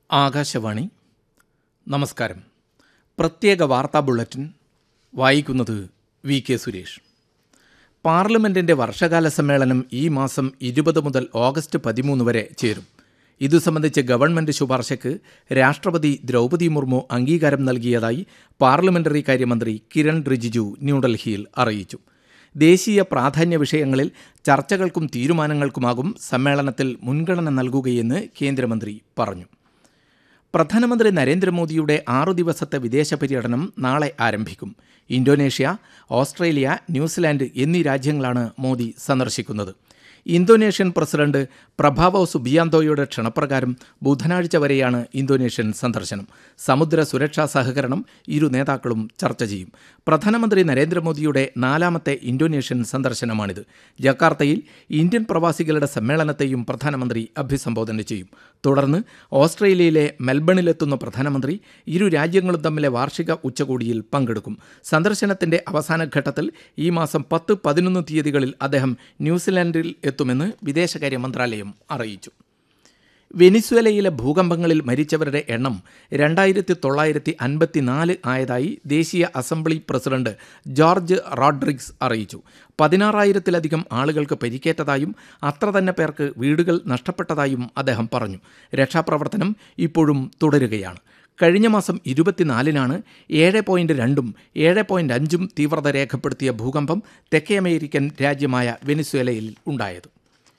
ആകാശവാണി നമസ്കാരം പ്രത്യേക വാർത്താ ബുള്ളറ്റിൻ വായിക്കുന്നത് വി കെ സുരേഷ് പാർലമെന്റിന്റെ വർഷകാല സമ്മേളനം ഈ മാസം ഇരുപത് മുതൽ ഓഗസ്റ്റ് പതിമൂന്ന് വരെ ചേരും ഇതു സംബന്ധിച്ച് ഗവൺമെന്റ് ശുപാർശയ്ക്ക് രാഷ്ട്രപതി ദ്രൗപദി മുർമു അംഗീകാരം നൽകിയതായി പാർലമെന്ററി കാര്യമന്ത്രി കിരൺ റിജിജു ന്യൂഡൽഹിയിൽ അറിയിച്ചു ദേശീയ പ്രാധാന്യ വിഷയങ്ങളിൽ ചർച്ചകൾക്കും തീരുമാനങ്ങൾക്കുമാകും സമ്മേളനത്തിൽ മുൻഗണന നൽകുകയെന്ന് കേന്ദ്രമന്ത്രി പറഞ്ഞു പ്രധാനമന്ത്രി നരേന്ദ്രമോദിയുടെ ആറു ദിവസത്തെ വിദേശ പര്യടനം നാളെ ആരംഭിക്കും ഇന്തോനേഷ്യ ഓസ്ട്രേലിയ ന്യൂസിലാൻഡ് എന്നീ രാജ്യങ്ങളാണ് മോദി സന്ദർശിക്കുന്നത് ഇന്തോനേഷ്യൻ പ്രസിഡന്റ് പ്രഭാവോ സുബിയാന്തോയുടെ ക്ഷണപ്രകാരം ബുധനാഴ്ച വരെയാണ് ഇന്തോനേഷ്യൻ സന്ദർശനം സമുദ്ര സുരക്ഷാ സഹകരണം ഇരു നേതാക്കളും ചർച്ച ചെയ്യും പ്രധാനമന്ത്രി നരേന്ദ്രമോദിയുടെ നാലാമത്തെ ഇന്തോനേഷ്യൻ സന്ദർശനമാണിത് ജക്കാർത്തയിൽ ഇന്ത്യൻ പ്രവാസികളുടെ സമ്മേളനത്തെയും പ്രധാനമന്ത്രി അഭിസംബോധന ചെയ്യും തുടർന്ന് ഓസ്ട്രേലിയയിലെ മെൽബണിലെത്തുന്ന പ്രധാനമന്ത്രി ഇരു രാജ്യങ്ങളും തമ്മിലെ വാർഷിക ഉച്ചകോടിയിൽ പങ്കെടുക്കും സന്ദർശനത്തിന്റെ അവസാന ഘട്ടത്തിൽ ഈ മാസം പത്ത് പതിനൊന്ന് തീയതികളിൽ അദ്ദേഹം ന്യൂസിലാൻഡിൽ എത്തുമെന്ന് വിദേശകാര്യ മന്ത്രാലയം അറിയിച്ചു വെനിസ്വേലയിലെ ഭൂകമ്പങ്ങളിൽ മരിച്ചവരുടെ എണ്ണം രണ്ടായിരത്തി തൊള്ളായിരത്തി അൻപത്തിനാല് ആയതായി ദേശീയ അസംബ്ലി പ്രസിഡന്റ് ജോർജ് റോഡ്രിഗ്സ് അറിയിച്ചു പതിനാറായിരത്തിലധികം ആളുകൾക്ക് പരിക്കേറ്റതായും അത്ര തന്നെ പേർക്ക് വീടുകൾ നഷ്ടപ്പെട്ടതായും അദ്ദേഹം പറഞ്ഞു രക്ഷാപ്രവർത്തനം ഇപ്പോഴും തുടരുകയാണ് കഴിഞ്ഞ മാസം ഇരുപത്തിനാലിനാണ് ഏഴ് പോയിന്റ് രണ്ടും ഏഴ് പോയിന്റ് അഞ്ചും തീവ്രത രേഖപ്പെടുത്തിയ ഭൂകമ്പം തെക്കേ അമേരിക്കൻ രാജ്യമായ വെനിസ്വേലയിൽ ഉണ്ടായത്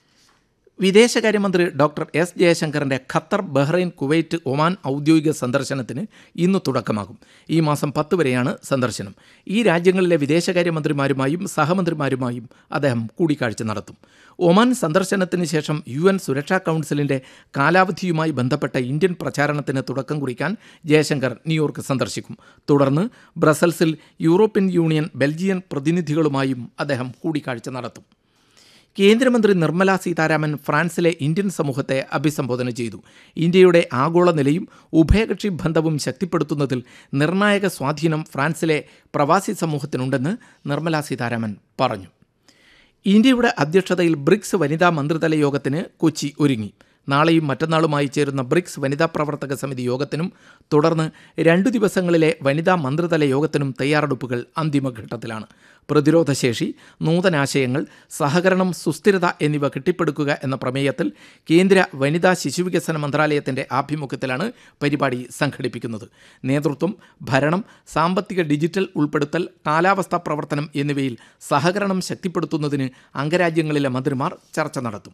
വിദേശകാര്യമന്ത്രി ഡോക്ടർ എസ് ജയശങ്കറിന്റെ ഖത്തർ ബഹ്റൈൻ കുവൈറ്റ് ഒമാൻ ഔദ്യോഗിക സന്ദർശനത്തിന് ഇന്ന് തുടക്കമാകും ഈ മാസം പത്ത് വരെയാണ് സന്ദർശനം ഈ രാജ്യങ്ങളിലെ വിദേശകാര്യമന്ത്രിമാരുമായും സഹമന്ത്രിമാരുമായും അദ്ദേഹം കൂടിക്കാഴ്ച നടത്തും ഒമാൻ സന്ദർശനത്തിന് ശേഷം യു എൻ സുരക്ഷാ കൗൺസിലിന്റെ കാലാവധിയുമായി ബന്ധപ്പെട്ട ഇന്ത്യൻ പ്രചാരണത്തിന് തുടക്കം കുറിക്കാൻ ജയശങ്കർ ന്യൂയോർക്ക് സന്ദർശിക്കും തുടർന്ന് ബ്രസൽസിൽ യൂറോപ്യൻ യൂണിയൻ ബെൽജിയൻ പ്രതിനിധികളുമായും അദ്ദേഹം കൂടിക്കാഴ്ച നടത്തും കേന്ദ്രമന്ത്രി നിർമ്മല സീതാരാമൻ ഫ്രാൻസിലെ ഇന്ത്യൻ സമൂഹത്തെ അഭിസംബോധന ചെയ്തു ഇന്ത്യയുടെ ആഗോള നിലയും ഉഭയകക്ഷി ബന്ധവും ശക്തിപ്പെടുത്തുന്നതിൽ നിർണായക സ്വാധീനം ഫ്രാൻസിലെ പ്രവാസി സമൂഹത്തിനുണ്ടെന്ന് നിർമ്മല സീതാരാമൻ പറഞ്ഞു ഇന്ത്യയുടെ അധ്യക്ഷതയിൽ ബ്രിക്സ് വനിതാ മന്ത്രിതല യോഗത്തിന് കൊച്ചി ഒരുങ്ങി നാളെയും മറ്റന്നാളുമായി ചേരുന്ന ബ്രിക്സ് വനിതാ പ്രവർത്തക സമിതി യോഗത്തിനും തുടർന്ന് രണ്ടു ദിവസങ്ങളിലെ വനിതാ മന്ത്രിതല യോഗത്തിനും തയ്യാറെടുപ്പുകൾ അന്തിമഘട്ടത്തിലാണ് പ്രതിരോധശേഷി നൂതനാശയങ്ങൾ സഹകരണം സുസ്ഥിരത എന്നിവ കെട്ടിപ്പടുക്കുക എന്ന പ്രമേയത്തിൽ കേന്ദ്ര വനിതാ ശിശുവികസന മന്ത്രാലയത്തിന്റെ ആഭിമുഖ്യത്തിലാണ് പരിപാടി സംഘടിപ്പിക്കുന്നത് നേതൃത്വം ഭരണം സാമ്പത്തിക ഡിജിറ്റൽ ഉൾപ്പെടുത്തൽ കാലാവസ്ഥാ പ്രവർത്തനം എന്നിവയിൽ സഹകരണം ശക്തിപ്പെടുത്തുന്നതിന് അംഗരാജ്യങ്ങളിലെ മന്ത്രിമാർ ചർച്ച നടത്തും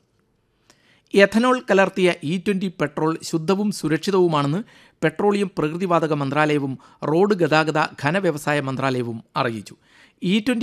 എഥനോൾ കലർത്തിയ ഇ ട്വൻ്റി പെട്രോൾ ശുദ്ധവും സുരക്ഷിതവുമാണെന്ന് പെട്രോളിയം പ്രകൃതിവാതക മന്ത്രാലയവും റോഡ് ഗതാഗത ഘനവ്യവസായ മന്ത്രാലയവും അറിയിച്ചു ഇ ട്വൻ്റി